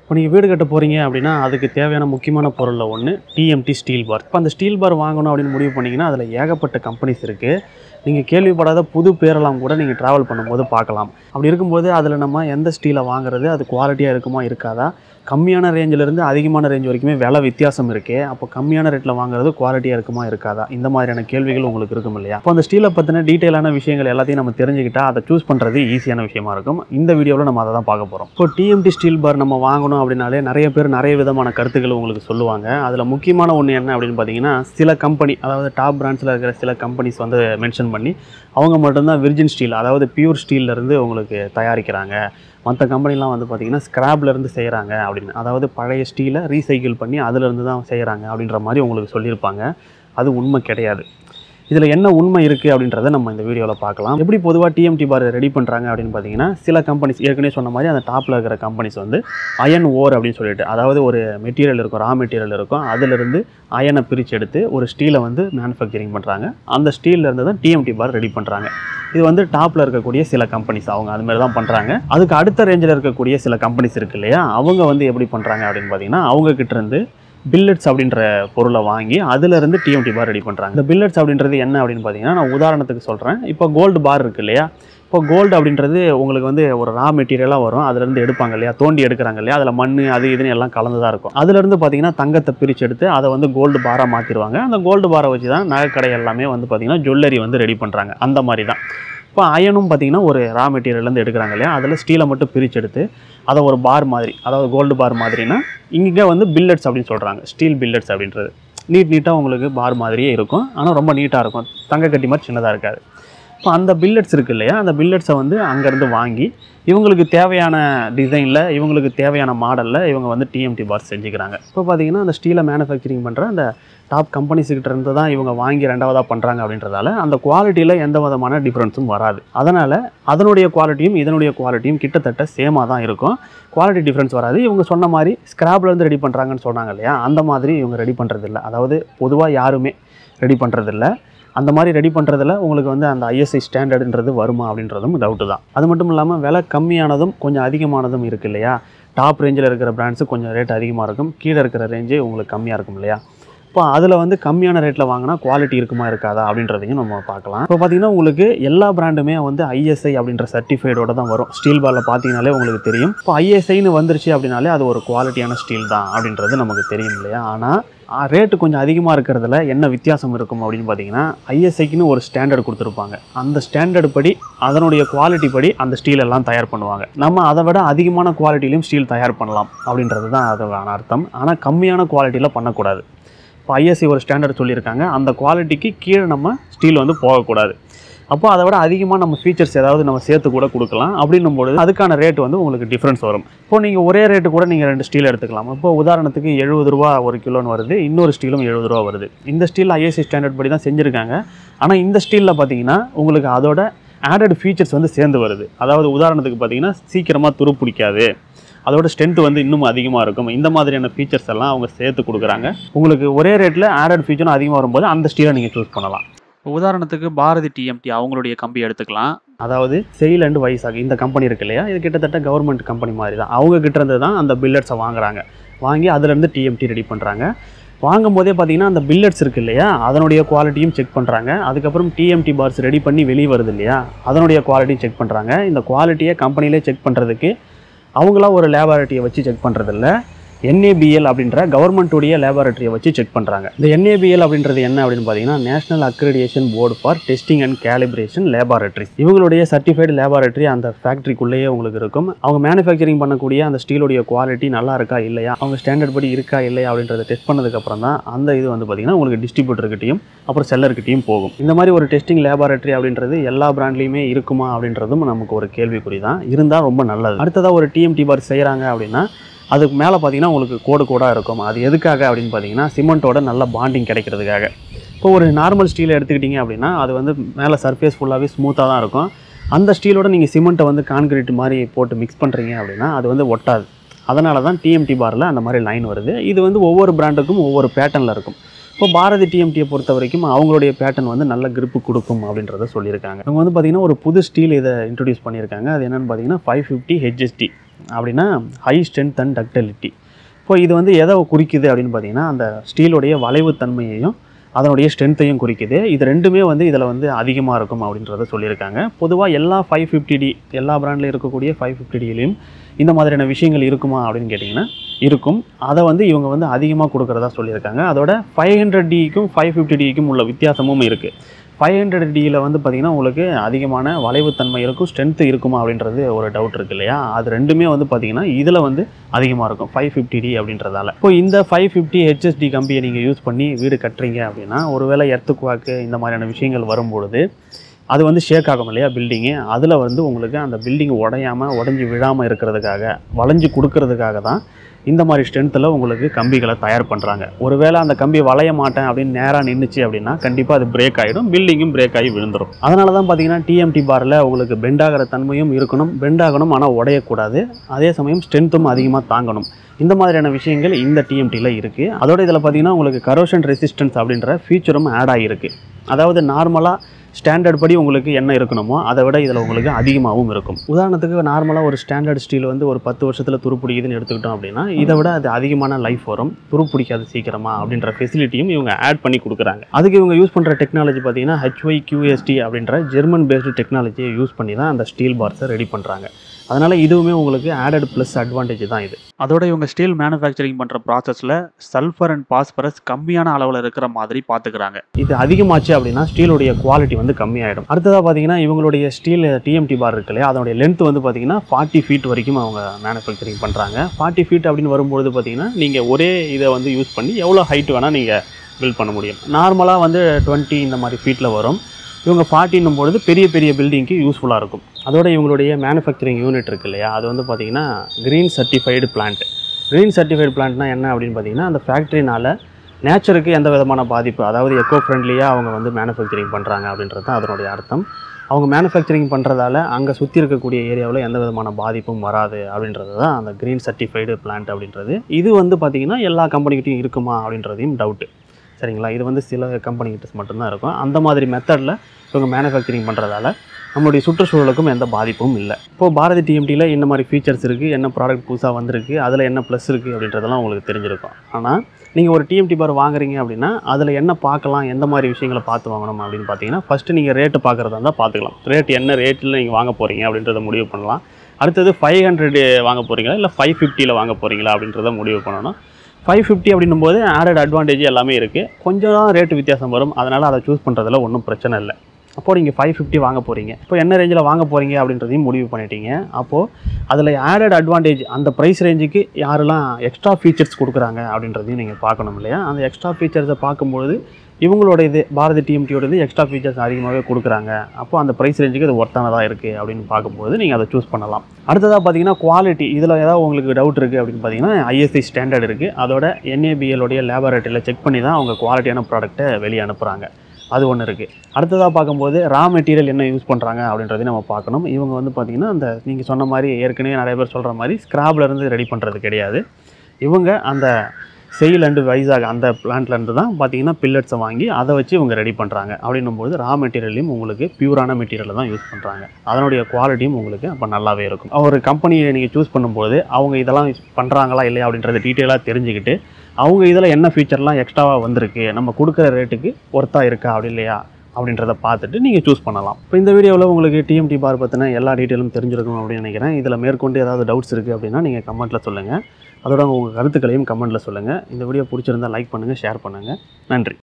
இப்போ நீங்கள் வீடு கட்ட போகிறீங்க அப்படின்னா அதுக்கு தேவையான முக்கியமான பொருளில் ஒன்று டிஎம்டி ஸ்டீல் பார் இப்போ அந்த ஸ்டீல் பார் வாங்கணும் அப்படின்னு முடிவு பண்ணிங்கன்னா அதில் ஏகப்பட்ட கம்பெனிஸ் இருக்குது நீங்கள் கேள்விப்படாத புது பேரெல்லாம் கூட நீங்கள் ட்ராவல் பண்ணும்போது பார்க்கலாம் அப்படி இருக்கும்போது அதில் நம்ம எந்த ஸ்டீலை வாங்குறது அது குவாலிட்டியாக இருக்குமா இருக்காதா கம்மியான ரேஞ்சிலேருந்து அதிகமான ரேஞ்ச் வரைக்குமே விலை வித்தியாசம் இருக்கே அப்போ கம்மியான ரேட்டில் வாங்குறது குவாலிட்டியாக இருக்குமா இருக்காதா இந்த மாதிரியான கேள்விகள் உங்களுக்கு இருக்கும் இல்லையா அப்போ அந்த ஸ்டீலை பற்றின டீட்டெயிலான விஷயங்கள் எல்லாத்தையும் நம்ம தெரிஞ்சுக்கிட்டா அதை சூஸ் பண்ணுறது ஈஸியான விஷயமா இருக்கும் இந்த வீடியோவில் நம்ம அதை தான் பார்க்க போகிறோம் இப்போ டிஎம்டி ஸ்டீல் பார் நம்ம வாங்கணும் அப்படின்னாலே நிறைய பேர் நிறைய விதமான கருத்துக்கள் உங்களுக்கு சொல்லுவாங்க அதில் முக்கியமான ஒன்று என்ன அப்படின்னு பார்த்தீங்கன்னா சில கம்பெனி அதாவது டாப் பிராண்ட்ஸில் இருக்கிற சில கம்பெனிஸ் வந்து மென்ஷன் பண்ணி அவங்க மட்டும்தான் விர்ஜின் ஸ்டீல் அதாவது பியூர் ஸ்டீல்லேருந்து உங்களுக்கு தயாரிக்கிறாங்க மற்ற கம்பெனிலாம் வந்து பார்த்திங்கன்னா ஸ்க்ராப்லேருந்து செய்கிறாங்க அப்படின்னு அதாவது பழைய ஸ்டீலை ரீசைக்கிள் பண்ணி அதுலேருந்து தான் செய்கிறாங்க அப்படின்ற மாதிரி உங்களுக்கு சொல்லியிருப்பாங்க அது உண்மை கிடையாது இதில் என்ன உண்மை இருக்குது அப்படின்றத நம்ம இந்த வீடியோவில் பார்க்கலாம் எப்படி பொதுவாக டிஎம்டி பார் ரெடி பண்ணுறாங்க அப்படின்னு பார்த்தீங்கன்னா சில கம்பெனிஸ் ஏற்கனவே சொன்ன மாதிரி அந்த டாப்பில் இருக்கிற கம்பெனிஸ் வந்து அயன் ஓர் அப்படின்னு சொல்லிட்டு அதாவது ஒரு மெட்டீரியல் இருக்கும் ரா மெட்டீரியல் இருக்கும் அதிலிருந்து அயனை பிரித்து எடுத்து ஒரு ஸ்டீலை வந்து மேனுஃபேக்சரிங் பண்ணுறாங்க அந்த ஸ்டீல்ல இருந்து தான் டிஎம்டி பார் ரெடி பண்ணுறாங்க இது வந்து டாப்பில் இருக்கக்கூடிய சில கம்பெனிஸ் அவங்க அது மாதிரி தான் பண்ணுறாங்க அதுக்கு அடுத்த ரேஞ்சில் இருக்கக்கூடிய சில கம்பெனிஸ் இருக்கு இல்லையா அவங்க வந்து எப்படி பண்ணுறாங்க அப்படின்னு பார்த்தீங்கன்னா அவங்க கிட்ட இருந்து பில்லட்ஸ் அப்படின்ற பொருளை வாங்கி அதிலிருந்து டிஎம்டி பார் ரெடி பண்ணுறாங்க இந்த பில்லட்ஸ் அப்படின்றது என்ன அப்படின்னு பார்த்தீங்கன்னா நான் உதாரணத்துக்கு சொல்கிறேன் இப்போ கோல்டு பார் இருக்கு இல்லையா இப்போ கோல்டு அப்படின்றது உங்களுக்கு வந்து ஒரு ரா மெட்டீரியலாக வரும் அதுலேருந்து எடுப்பாங்க இல்லையா தோண்டி எடுக்கிறாங்க இல்லையா அதில் மண் அது இதுன்னு எல்லாம் கலந்து தான் இருக்கும் அதுலேருந்து பார்த்தீங்கன்னா தங்கத்தை பிரித்து எடுத்து அதை வந்து கோல்டு பாராக மாற்றிடுவாங்க அந்த கோல்டு பாரை வச்சு தான் நகைக்கடை எல்லாமே வந்து பார்த்தீங்கன்னா ஜுவல்லரி வந்து ரெடி பண்ணுறாங்க அந்த மாதிரி தான் இப்போ அயனும் பார்த்தீங்கன்னா ஒரு ரா மெட்டீரியல்லேருந்து எடுக்கிறாங்க இல்லையா அதில் ஸ்டீலை மட்டும் பிரித்து எடுத்து அதை ஒரு பார் மாதிரி அதாவது கோல்டு பார் மாதிரினா இங்கே வந்து பில்லட்ஸ் அப்படின்னு சொல்கிறாங்க ஸ்டீல் பில்லட்ஸ் அப்படின்றது நீட் நீட்டாக உங்களுக்கு பார் மாதிரியே இருக்கும் ஆனால் ரொம்ப நீட்டாக இருக்கும் தங்க கட்டி மாதிரி சின்னதாக இருக்காது இப்போ அந்த பில்லட்ஸ் இருக்கு இல்லையா அந்த பில்லட்ஸை வந்து அங்கேருந்து வாங்கி இவங்களுக்கு தேவையான டிசைனில் இவங்களுக்கு தேவையான மாடலில் இவங்க வந்து டிஎம்டி பார் செஞ்சுக்கிறாங்க இப்போ பார்த்தீங்கன்னா அந்த ஸ்டீலை மேனுஃபேக்சரிங் பண்ணுற அந்த டாப் கம்பெனிஸ்கிட்ட இருந்து தான் இவங்க வாங்கி ரெண்டாவதாக பண்ணுறாங்க அப்படின்றதால அந்த குவாலிட்டியில் எந்த விதமான டிஃப்ரென்ஸும் வராது அதனால் அதனுடைய குவாலிட்டியும் இதனுடைய குவாலிட்டியும் கிட்டத்தட்ட சேமாக தான் இருக்கும் குவாலிட்டி டிஃப்ரென்ஸ் வராது இவங்க சொன்ன மாதிரி ஸ்க்ராப்லேருந்து ரெடி பண்ணுறாங்கன்னு சொன்னாங்க இல்லையா அந்த மாதிரி இவங்க ரெடி பண்ணுறதில்ல அதாவது பொதுவாக யாருமே ரெடி பண்ணுறதில்ல அந்த மாதிரி ரெடி பண்ணுறதுல உங்களுக்கு வந்து அந்த ஐஎஸ்ஐ ஸ்டாண்டர்டுன்றது வருமா அப்படின்றதும் டவுட்டு தான் அது மட்டும் இல்லாமல் விலை கம்மியானதும் கொஞ்சம் அதிகமானதும் இருக்குது இல்லையா டாப் ரேஞ்சில் இருக்கிற பிராண்ட்ஸு கொஞ்சம் ரேட் அதிகமாக இருக்கும் கீழே இருக்கிற ரேஞ்சு உங்களுக்கு கம்மியாக இருக்கும் இல்லையா இப்போ அதில் வந்து கம்மியான ரேட்டில் வாங்கினா குவாலிட்டி இருக்குமா இருக்காதா அப்படின்றதையும் நம்ம பார்க்கலாம் இப்போ பார்த்தீங்கன்னா உங்களுக்கு எல்லா பிராண்டுமே வந்து ஐஎஸ்ஐ அப்படின்ற சர்டிஃபைடோட தான் வரும் ஸ்டீல் பாலில் பார்த்தீங்கனாலே உங்களுக்கு தெரியும் இப்போ ஐஎஸ்ஐன்னு வந்துருச்சு அப்படின்னாலே அது ஒரு குவாலிட்டியான ஸ்டீல் தான் அப்படின்றது நமக்கு தெரியும் இல்லையா ஆனால் ரேட்டு கொஞ்சம் அதிகமாக இருக்கிறதுல என்ன வித்தியாசம் இருக்கும் அப்படின்னு பார்த்தீங்கன்னா ஐஎஸ்ஐக்குன்னு ஒரு ஸ்டாண்டர்ட் கொடுத்துருப்பாங்க அந்த ஸ்டாண்டர்ட் படி அதனுடைய குவாலிட்டி படி அந்த ஸ்டீல் எல்லாம் தயார் பண்ணுவாங்க நம்ம அதை விட அதிகமான குவாலிட்டிலையும் ஸ்டீல் தயார் பண்ணலாம் அப்படின்றது தான் அதோட அர்த்தம் ஆனால் கம்மியான குவாலிட்டியில் பண்ணக்கூடாது இப்போ ஐஎஸ்சி ஒரு ஸ்டாண்டர்ட் சொல்லியிருக்காங்க அந்த குவாலிட்டிக்கு கீழே நம்ம ஸ்டீல் வந்து போகக்கூடாது அப்போ அதை விட அதிகமாக நம்ம ஃபீச்சர்ஸ் ஏதாவது நம்ம சேர்த்து கூட கொடுக்கலாம் அப்படின்னும் பொழுது அதுக்கான ரேட் வந்து உங்களுக்கு டிஃப்ரென்ஸ் வரும் இப்போ நீங்கள் ஒரே ரேட்டு கூட நீங்கள் ரெண்டு ஸ்டீல் எடுத்துக்கலாம் இப்போ உதாரணத்துக்கு எழுபது ரூபா ஒரு கிலோன்னு வருது இன்னொரு ஸ்டீலும் எழுபது ரூபா வருது இந்த ஸ்டீல் ஐஎஸ்சி ஸ்டாண்டர்ட் படி தான் செஞ்சுருக்காங்க ஆனால் இந்த ஸ்டீலில் பார்த்தீங்கன்னா உங்களுக்கு அதோட ஆடட் ஃபீச்சர்ஸ் வந்து சேர்ந்து வருது அதாவது உதாரணத்துக்கு பார்த்தீங்கன்னா சீக்கிரமாக துரு பிடிக்காது அதோட ஸ்ட்ரென்த் வந்து இன்னும் அதிகமாக இருக்கும் இந்த மாதிரியான ஃபீச்சர்ஸ் எல்லாம் அவங்க சேர்த்து கொடுக்குறாங்க உங்களுக்கு ஒரே ரேட்டில் ஆடட் ஃபீச்சரும் அதிகமாக வரும்போது அந்த ஸ்டீலை நீங்கள் சூஸ் பண்ணலாம் உதாரணத்துக்கு பாரதி டிஎம்டி அவங்களுடைய கம்பி எடுத்துக்கலாம் அதாவது செயில் அண்ட் வைசாக் இந்த கம்பெனி இருக்கு இல்லையா இது கிட்டத்தட்ட கவர்மெண்ட் கம்பெனி மாதிரி தான் அவங்க கிட்ட இருந்து தான் அந்த பில்லட்ஸை வாங்குறாங்க வாங்கி அதுலேருந்து டிஎம்டி ரெடி பண்ணுறாங்க வாங்கும் போதே பார்த்தீங்கன்னா அந்த பில்லட்ஸ் இருக்கு இல்லையா அதனுடைய குவாலிட்டியும் செக் பண்ணுறாங்க அதுக்கப்புறம் டிஎம்டி பார்ஸ் ரெடி பண்ணி வெளியே வருது இல்லையா அதனுடைய குவாலிட்டியும் செக் பண்ணுறாங்க இந்த குவாலிட்டியை கம்பெனிலே செக் பண்ணுறதுக்கு அவங்களா ஒரு லேபார்ட்டரியை வச்சு செக் பண்ணுறதில்ல என்ஏபிஎல் அப்படின்ற கவர்மெண்ட்டுடைய லேபார்ட்டரியை வச்சு செக் பண்ணுறாங்க இந்த என்ஏபிஎல் அப்படின்றது என்ன அப்படின்னு பார்த்தீங்கன்னா national accreditation board for testing and calibration laboratory இவங்களுடைய சர்டிஃபைடு லேபார்ட்டரி அந்த ஃபேக்ட்ரிக்குள்ளேயே உங்களுக்கு இருக்கும் அவங்க மேனுஃபேக்சரிங் பண்ணக்கூடிய அந்த ஸ்டீலுடைய குவாலிட்டி நல்லா இருக்கா இல்லையா அவங்க ஸ்டாண்டர்ட் படி இருக்கா இல்லையா அப்படின்றத டெஸ்ட் பண்ணதுக்கப்புறம் தான் அந்த இது வந்து பார்த்தீங்கன்னா உங்களுக்கு டிஸ்ட்ரிபியூட்டர்கிட்டையும் அப்புறம் செல்லர்கிட்டையும் போகும் இந்த மாதிரி ஒரு டெஸ்டிங் லேபார்ட்டரி அப்படின்றது எல்லா பிராண்ட்லேயுமே இருக்குமா அப்படின்றதும் நமக்கு ஒரு கேள்விக்குறி தான் இருந்தால் ரொம்ப நல்லது அடுத்ததாக ஒரு டிஎம்டி பார் செய்கிறாங்க அப்படின்னா அதுக்கு மேலே பார்த்தீங்கன்னா உங்களுக்கு கோடு கோடாக இருக்கும் அது எதுக்காக அப்படின்னு பார்த்தீங்கன்னா சிமெண்ட்டோட நல்ல பாண்டிங் கிடைக்கிறதுக்காக இப்போ ஒரு நார்மல் ஸ்டீல் எடுத்துக்கிட்டிங்க அப்படின்னா அது வந்து மேலே சர்ஃபேஸ் ஃபுல்லாகவே ஸ்மூத்தாக தான் இருக்கும் அந்த ஸ்டீலோட நீங்கள் சிமெண்ட்டை வந்து கான்கிரீட் மாதிரி போட்டு மிக்ஸ் பண்ணுறீங்க அப்படின்னா அது வந்து ஒட்டாது அதனால தான் டிஎம்டி பாரில் அந்த மாதிரி லைன் வருது இது வந்து ஒவ்வொரு பிராண்டுக்கும் ஒவ்வொரு பேட்டர்னில் இருக்கும் இப்போ பாரதி டிஎம்டியை பொறுத்த வரைக்கும் அவங்களுடைய பேட்டர்ன் வந்து நல்ல grip கொடுக்கும் அப்படின்றத சொல்லியிருக்காங்க இவங்க வந்து பார்த்திங்கன்னா ஒரு புது ஸ்டீல் இதை இன்ட்ரடியூஸ் பண்ணியிருக்காங்க அது என்னென்னு பார்த்தீங்கன்னா ஃபைவ் ஃபிஃப்டி ஹெச்எஸ்டி அப்படின்னா ஹை ஸ்ட்ரென்த் அண்ட் டக்டிலிட்டி இப்போ இது வந்து எதை குறிக்குது அப்படின்னு பார்த்தீங்கன்னா அந்த ஸ்டீலுடைய வளைவுத்தன்மையையும் அதனுடைய ஸ்ட்ரென்த்தையும் குறிக்குது இது ரெண்டுமே வந்து இதில் வந்து அதிகமாக இருக்கும் அப்படின்றத சொல்லியிருக்காங்க பொதுவாக எல்லா ஃபைவ் ஃபிஃப்டி டி எல்லா பிராண்ட்லையும் இருக்கக்கூடிய ஃபைவ் ஃபிஃப்டி டிலையும் இந்த மாதிரியான விஷயங்கள் இருக்குமா அப்படின்னு கேட்டிங்கன்னா இருக்கும் அதை வந்து இவங்க வந்து அதிகமாக கொடுக்குறதா சொல்லியிருக்காங்க அதோட ஃபைவ் ஹண்ட்ரட் டிக்கும் ஃபைவ் ஃபிஃப்டி டிக்கும் உள்ள வித்தியாசமும் இருக்குது ஃபைவ் ஹண்ட்ரட் டியில் வந்து பார்த்திங்கன்னா உங்களுக்கு அதிகமான வளைவுத்தன்மை இருக்கும் ஸ்ட்ரென்த்து இருக்குமா அப்படின்றது ஒரு டவுட் இருக்கு இல்லையா அது ரெண்டுமே வந்து பார்த்திங்கன்னா இதில் வந்து அதிகமாக இருக்கும் ஃபைவ் ஃபிஃப்டி டி அப்படின்றதால இப்போ இந்த ஃபைவ் ஃபிஃப்டி ஹெச்எஸ்டி கம்பியை நீங்கள் யூஸ் பண்ணி வீடு கட்டுறீங்க அப்படின்னா ஒருவேளை எர்த்துக்குவாக்கு இந்த மாதிரியான விஷயங்கள் வரும்பொழுது அது வந்து ஷேக் ஆகும் இல்லையா பில்டிங்கு அதில் வந்து உங்களுக்கு அந்த பில்டிங் உடையாமல் உடஞ்சி விழாமல் இருக்கிறதுக்காக வளைஞ்சு கொடுக்கறதுக்காக தான் இந்த மாதிரி ஸ்ட்ரென்த்தில் உங்களுக்கு கம்பிகளை தயார் பண்ணுறாங்க ஒருவேளை அந்த கம்பி வளைய மாட்டேன் அப்படின்னு நேராக நின்றுச்சு அப்படின்னா கண்டிப்பாக அது பிரேக் ஆகிடும் பில்டிங்கும் பிரேக் ஆகி விழுந்துடும் அதனால தான் பார்த்தீங்கன்னா டிஎம்டி பாரில் உங்களுக்கு பெண்ட் ஆகிற தன்மையும் இருக்கணும் பெண்ட் ஆகணும் ஆனால் உடையக்கூடாது அதே சமயம் ஸ்ட்ரென்த்தும் அதிகமாக தாங்கணும் இந்த மாதிரியான விஷயங்கள் இந்த டிஎம்டியில் இருக்குது அதோட இதில் பார்த்தீங்கன்னா உங்களுக்கு கரோஷன் ரெசிஸ்டன்ஸ் அப்படின்ற ஃபீச்சரும் ஆட் ஆகிருக்கு அதாவது நார்மலாக ஸ்டாண்டர்ட் படி உங்களுக்கு என்ன இருக்கணுமோ அதை விட இதில் உங்களுக்கு அதிகமாகவும் இருக்கும் உதாரணத்துக்கு நார்மலாக ஒரு ஸ்டாண்டர்ட் ஸ்டீல் வந்து ஒரு பத்து வருஷத்தில் துருப்பிடிக்குதுன்னு எடுத்துக்கிட்டோம் அப்படின்னா இதை விட அது அதிகமான லைஃப் வரும் துருப்பிடிக்காது சீக்கிரமா அப்படின்ற ஃபெசிலிட்டியும் இவங்க ஆட் பண்ணி கொடுக்குறாங்க அதுக்கு இவங்க யூஸ் பண்ணுற டெக்னாலஜி பார்த்தீங்கன்னா ஹெச்ஒய் QST அப்படின்ற ஜெர்மன் பேஸ்டு டெக்னாலஜியை யூஸ் பண்ணி தான் அந்த ஸ்டீல் பார்ஸை ரெடி பண்ணுறாங்க அதனால் இதுவுமே உங்களுக்கு ஆடட் ப்ளஸ் அட்வான்டேஜ் தான் இது அதோட இவங்க ஸ்டீல் மேனுஃபேக்சரிங் பண்ணுற ப்ராசஸில் சல்ஃபர் அண்ட் பாஸ்பரஸ் கம்மியான அளவில் இருக்கிற மாதிரி பார்த்துக்கிறாங்க இது அதிகமாச்சு அப்படின்னா ஸ்டீலுடைய குவாலிட்டி வந்து கம்மியாயிடும் அடுத்ததாக பார்த்தீங்கன்னா இவங்களுடைய ஸ்டீல் டிஎம்டி பார் இருக்கு இல்லையா அதனுடைய லென்த் வந்து பார்த்தீங்கன்னா ஃபார்ட்டி ஃபீட் வரைக்கும் அவங்க மேனுஃபேக்சரிங் பண்ணுறாங்க ஃபார்ட்டி ஃபீட் அப்படின்னு வரும்பொழுது பார்த்தீங்கன்னா நீங்கள் ஒரே இதை வந்து யூஸ் பண்ணி எவ்வளோ ஹைட் வேணால் நீங்கள் பில்ட் பண்ண முடியும் நார்மலாக வந்து டுவெண்ட்டி இந்த மாதிரி ஃபீட்டில் வரும் இவங்க ஃபார்ட்டின்னும் பொழுது பெரிய பெரிய பில்டிங்க்கு யூஸ்ஃபுல்லாக இருக்கும் அதோட இவங்களுடைய மேனுஃபேக்சரிங் யூனிட் இருக்கு இல்லையா அது வந்து பார்த்தீங்கன்னா green certified plant green certified பிளான்ட்னா என்ன அப்படின்னு பார்த்தீங்கன்னா அந்த ஃபேக்ட்ரினால நேச்சருக்கு எந்த விதமான பாதிப்பு அதாவது எக்கோ ஃப்ரெண்ட்லியாக அவங்க வந்து மேனுஃபேக்சரிங் பண்ணுறாங்க அப்படின்றது தான் அதனுடைய அர்த்தம் அவங்க மேனுஃபேக்சரிங் பண்ணுறதால அங்கே சுற்றி இருக்கக்கூடிய ஏரியாவில் எந்த விதமான பாதிப்பும் வராது அப்படின்றது தான் அந்த க்ரீன் சர்டிஃபைடு பிளான்ட் அப்படின்றது இது வந்து பார்த்திங்கன்னா எல்லா கம்பெனிக்கிட்டையும் இருக்குமா அப்படின்றதையும் டவுட்டு சரிங்களா இது வந்து சில கம்பெனிகிட்ட மட்டும்தான் இருக்கும் அந்த மாதிரி மெத்தடில் இவங்க மேனுஃபேக்சரிங் பண்ணுறதால நம்மளுடைய சுற்றுச்சூழலுக்கும் எந்த பாதிப்பும் இல்லை இப்போது பாரதி டிஎம்டியில் என்ன மாதிரி ஃபீச்சர்ஸ் இருக்குது என்ன ப்ராடக்ட் புதுசாக வந்திருக்கு அதில் என்ன ப்ளஸ் இருக்குது அப்படின்றதெல்லாம் உங்களுக்கு தெரிஞ்சிருக்கும் ஆனால் நீங்கள் ஒரு டிஎம்டி பார் வாங்குறீங்க அப்படின்னா அதில் என்ன பார்க்கலாம் எந்த மாதிரி விஷயங்களை பார்த்து வாங்கணும் அப்படின்னு பார்த்தீங்கன்னா ஃபஸ்ட்டு நீங்கள் ரேட்டு பார்க்குறதா இருந்தால் பார்த்துக்கலாம் ரேட் என்ன ரேட்டில் நீங்கள் வாங்க போகிறீங்க அப்படின்றத முடிவு பண்ணலாம் அடுத்தது ஃபைவ் ஹண்ட்ரட் வாங்க போகிறீங்களா இல்லை ஃபைவ் ஃபிஃப்டியில் வாங்க போகிறீங்களா அப்படின்றத முடிவு பண்ணணும் ஃபைவ் ஃபிஃப்டி அப்படின்னும் போது ஆடட் அட்வான்டேஜ் எல்லாமே இருக்குது கொஞ்சம் தான் ரேட்டு வித்தியாசம் வரும் அதனால் அதை சூஸ் பண்ணுறதுல ஒன்றும் பிரச்சனை இல்லை அப்போ நீங்கள் ஃபைவ் ஃபிஃப்டி வாங்க போகிறீங்க இப்போ என்ன ரேஞ்சில் வாங்க போகிறீங்க அப்படின்றதையும் முடிவு பண்ணிட்டீங்க அப்போது அதில் ஆடட் அட்வான்டேஜ் அந்த ப்ரைஸ் ரேஞ்சுக்கு யாரெல்லாம் எக்ஸ்ட்ரா ஃபீச்சர்ஸ் கொடுக்குறாங்க அப்படின்றதையும் நீங்கள் பார்க்கணும் இல்லையா அந்த எக்ஸ்ட்ரா ஃபீச்சர்ஸை பார்க்கும்பொழுது இவங்களோட இது பாரதி டிஎம்டியோட இது எக்ஸ்ட்ரா ஃபீச்சர்ஸ் அதிகமாகவே கொடுக்குறாங்க அப்போ அந்த ப்ரைஸ் ரேஞ்சுக்கு அது ஒர்த்தானதாக இருக்குது அப்படின்னு பார்க்கும்போது நீங்கள் அதை சூஸ் பண்ணலாம் அடுத்ததாக பார்த்தீங்கன்னா குவாலிட்டி இதில் ஏதாவது உங்களுக்கு டவுட் இருக்குது அப்படின்னு பார்த்தீங்கன்னா ஐஎஸ்ஐ ஸ்டாண்டர்ட் இருக்குது அதோட என்ஏபிஎலோடைய லேபரேட்டரியில் செக் பண்ணி தான் அவங்க குவாலிட்டியான ப்ராடக்ட்டை வெளியே அனுப்புகிறாங்க அது ஒன்று இருக்குது அடுத்ததாக பார்க்கும்போது ரா மெட்டீரியல் என்ன யூஸ் பண்ணுறாங்க அப்படின்றதையும் நம்ம பார்க்கணும் இவங்க வந்து பார்த்திங்கன்னா அந்த நீங்கள் சொன்ன மாதிரி ஏற்கனவே நிறைய பேர் சொல்கிற மாதிரி scrapல இருந்து ரெடி பண்ணுறது கிடையாது இவங்க அந்த செயில் அண்டு வைசாக் அந்த பிளான்ட்லேருந்து தான் பார்த்தீங்கன்னா பில்லட்ஸை வாங்கி அதை வச்சு இவங்க ரெடி பண்ணுறாங்க அப்படின்னும்போது ரா மெட்டீரியலையும் உங்களுக்கு பியூரான மெட்டீரியலை தான் யூஸ் பண்ணுறாங்க அதனுடைய குவாலிட்டியும் உங்களுக்கு அப்போ நல்லாவே இருக்கும் ஒரு கம்பெனியை நீங்கள் சூஸ் பண்ணும்போது அவங்க இதெல்லாம் பண்ணுறாங்களா இல்லையா அப்படின்றத டீட்டெயிலாக தெரிஞ்சுக்கிட்டு அவங்க இதில் என்ன ஃபீச்சர்லாம் எக்ஸ்ட்ராவாக வந்திருக்கு நம்ம கொடுக்குற ரேட்டுக்கு ஒர்த்தாக இருக்கா அப்படி இல்லையா அப்படின்றத பார்த்துட்டு நீங்கள் சூஸ் பண்ணலாம் இப்போ இந்த வீடியோவில் உங்களுக்கு டிஎம்டி பார் பற்றின எல்லா டீட்டெயிலும் தெரிஞ்சிருக்கும் அப்படின்னு நினைக்கிறேன் இதில் மேற்கொண்டு ஏதாவது டவுட்ஸ் இருக்குது அப்படின்னா நீங்கள் கமெண்ட்டில் சொல்லுங்கள் அதோட உங்கள் கருத்துக்களையும் கமெண்ட்டில் சொல்லுங்கள் இந்த வீடியோ பிடிச்சிருந்தா லைக் பண்ணுங்கள் ஷேர் பண்ணுங்கள் நன்றி